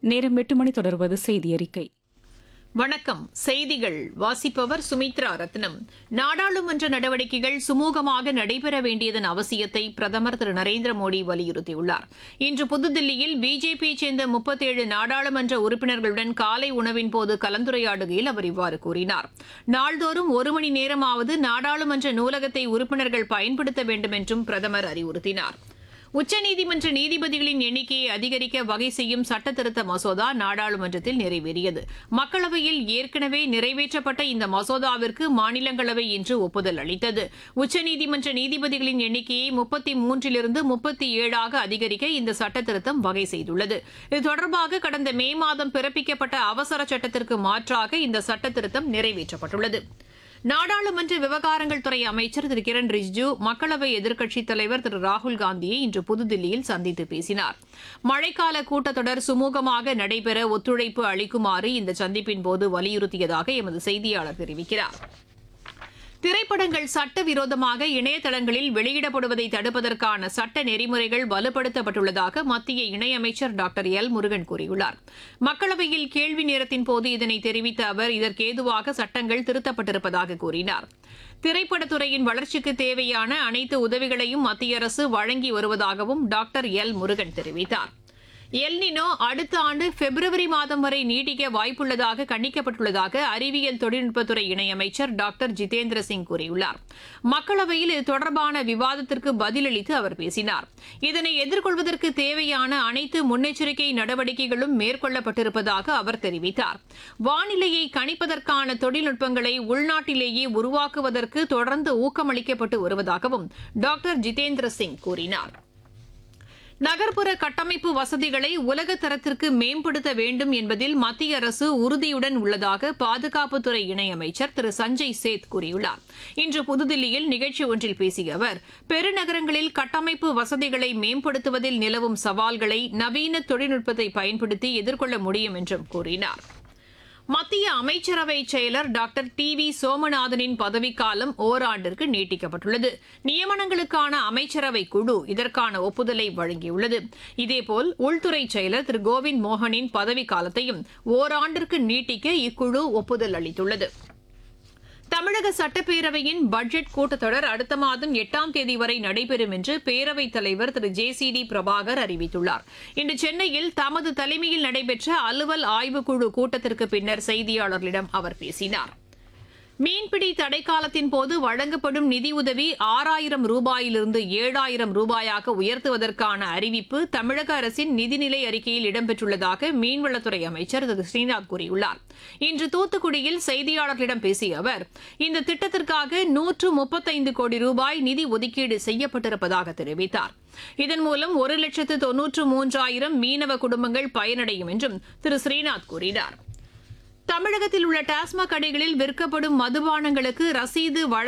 நேரம் எட்டு மணி தொடர்வது செய்தி அறிக்கை வணக்கம் செய்திகள் வாசிப்பவர் சுமித்ரா ரத்னம் நாடாளுமன்ற நடவடிக்கைகள் சுமூகமாக நடைபெற வேண்டியதன் அவசியத்தை பிரதமர் திரு நரேந்திர மோடி வலியுறுத்தியுள்ளார் இன்று புதுதில்லியில் பிஜேபியை சேர்ந்த முப்பத்தேழு நாடாளுமன்ற உறுப்பினர்களுடன் காலை உணவின் போது கலந்துரையாடுகையில் அவர் இவ்வாறு கூறினார் நாள்தோறும் ஒரு மணி நேரமாவது நாடாளுமன்ற நூலகத்தை உறுப்பினர்கள் பயன்படுத்த வேண்டும் என்றும் பிரதமர் அறிவுறுத்தினார் உச்சநீதிமன்ற நீதிபதிகளின் எண்ணிக்கையை அதிகரிக்க வகை செய்யும் சட்டத்திருத்த மசோதா நாடாளுமன்றத்தில் நிறைவேறியது மக்களவையில் ஏற்கனவே நிறைவேற்றப்பட்ட இந்த மசோதாவிற்கு மாநிலங்களவை இன்று ஒப்புதல் அளித்தது உச்சநீதிமன்ற நீதிபதிகளின் எண்ணிக்கையை முப்பத்தி மூன்றிலிருந்து முப்பத்தி ஏழாக அதிகரிக்க இந்த சட்டத்திருத்தம் வகை செய்துள்ளது இது தொடர்பாக கடந்த மே மாதம் பிறப்பிக்கப்பட்ட அவசர சட்டத்திற்கு மாற்றாக இந்த சட்டத்திருத்தம் நிறைவேற்றப்பட்டுள்ளது நாடாளுமன்ற விவகாரங்கள் துறை அமைச்சர் திரு கிரண் ரிஜிஜு மக்களவை எதிர்க்கட்சித் தலைவர் திரு ராகுல் காந்தியை இன்று புதுதில்லியில் சந்தித்து பேசினார் மழைக்கால கூட்டத்தொடர் சுமூகமாக நடைபெற ஒத்துழைப்பு அளிக்குமாறு இந்த சந்திப்பின் போது வலியுறுத்தியதாக எமது செய்தியாளர் தெரிவிக்கிறார் திரைப்படங்கள் சட்டவிரோதமாக இணையதளங்களில் வெளியிடப்படுவதை தடுப்பதற்கான சட்ட நெறிமுறைகள் வலுப்படுத்தப்பட்டுள்ளதாக மத்திய இணையமைச்சர் டாக்டர் எல் முருகன் கூறியுள்ளார் மக்களவையில் கேள்வி நேரத்தின் போது இதனை தெரிவித்த அவர் இதற்கேதுவாக சட்டங்கள் திருத்தப்பட்டிருப்பதாக கூறினார் திரைப்படத்துறையின் வளர்ச்சிக்கு தேவையான அனைத்து உதவிகளையும் மத்திய அரசு வழங்கி வருவதாகவும் டாக்டர் எல் முருகன் தெரிவித்தார் எல்னினோ அடுத்த ஆண்டு பிப்ரவரி மாதம் வரை நீடிக்க வாய்ப்புள்ளதாக கணிக்கப்பட்டுள்ளதாக அறிவியல் தொழில்நுட்பத்துறை இணையமைச்சர் டாக்டர் ஜிதேந்திர சிங் கூறியுள்ளார் மக்களவையில் இது தொடர்பான விவாதத்திற்கு பதிலளித்து அவர் பேசினார் இதனை எதிர்கொள்வதற்கு தேவையான அனைத்து முன்னெச்சரிக்கை நடவடிக்கைகளும் மேற்கொள்ளப்பட்டிருப்பதாக அவர் தெரிவித்தார் வானிலையை கணிப்பதற்கான தொழில்நுட்பங்களை உள்நாட்டிலேயே உருவாக்குவதற்கு தொடர்ந்து ஊக்கமளிக்கப்பட்டு வருவதாகவும் டாக்டர் ஜிதேந்திர சிங் கூறினார் நகர்ப்புற கட்டமைப்பு வசதிகளை உலக தரத்திற்கு மேம்படுத்த வேண்டும் என்பதில் மத்திய அரசு உறுதியுடன் உள்ளதாக பாதுகாப்புத்துறை இணையமைச்சர் திரு சஞ்சய் சேத் கூறியுள்ளார் இன்று புதுதில்லியில் நிகழ்ச்சி ஒன்றில் பேசிய அவர் பெருநகரங்களில் கட்டமைப்பு வசதிகளை மேம்படுத்துவதில் நிலவும் சவால்களை நவீன தொழில்நுட்பத்தை பயன்படுத்தி எதிர்கொள்ள முடியும் என்றும் கூறினார் மத்திய அமைச்சரவை செயலர் டாக்டர் டி வி சோமநாதனின் பதவிக்காலம் ஓராண்டிற்கு நீட்டிக்கப்பட்டுள்ளது நியமனங்களுக்கான அமைச்சரவை குழு இதற்கான ஒப்புதலை வழங்கியுள்ளது இதேபோல் உள்துறை செயலர் திரு கோவிந்த் மோகனின் பதவிக்காலத்தையும் ஓராண்டிற்கு நீட்டிக்க இக்குழு ஒப்புதல் அளித்துள்ளது தமிழக சட்டப்பேரவையின் பட்ஜெட் கூட்டத்தொடர் அடுத்த மாதம் எட்டாம் தேதி வரை நடைபெறும் என்று பேரவைத் தலைவர் திரு ஜே சி டி பிரபாகர் அறிவித்துள்ளார் இன்று சென்னையில் தமது தலைமையில் நடைபெற்ற அலுவல் ஆய்வுக்குழு கூட்டத்திற்கு பின்னர் செய்தியாளர்களிடம் அவர் பேசினார் மீன்பிடி தடைக்காலத்தின் போது வழங்கப்படும் நிதியுதவி ஆறாயிரம் ரூபாயிலிருந்து ஏழாயிரம் ரூபாயாக உயர்த்துவதற்கான அறிவிப்பு தமிழக அரசின் நிதிநிலை அறிக்கையில் இடம்பெற்றுள்ளதாக மீன்வளத்துறை அமைச்சர் திரு ஸ்ரீநாத் கூறியுள்ளார் இன்று தூத்துக்குடியில் செய்தியாளர்களிடம் பேசிய அவர் இந்த திட்டத்திற்காக நூற்று முப்பத்தைந்து கோடி ரூபாய் நிதி ஒதுக்கீடு செய்யப்பட்டிருப்பதாக தெரிவித்தார் இதன் மூலம் ஒரு லட்சத்து தொன்னூற்று மூன்றாயிரம் மீனவ குடும்பங்கள் பயனடையும் என்றும் திரு ஸ்ரீநாத் கூறினார் தமிழகத்தில் உள்ள டாஸ்மாக் கடைகளில் விற்கப்படும் மதுபானங்களுக்கு ரசீது வழங்க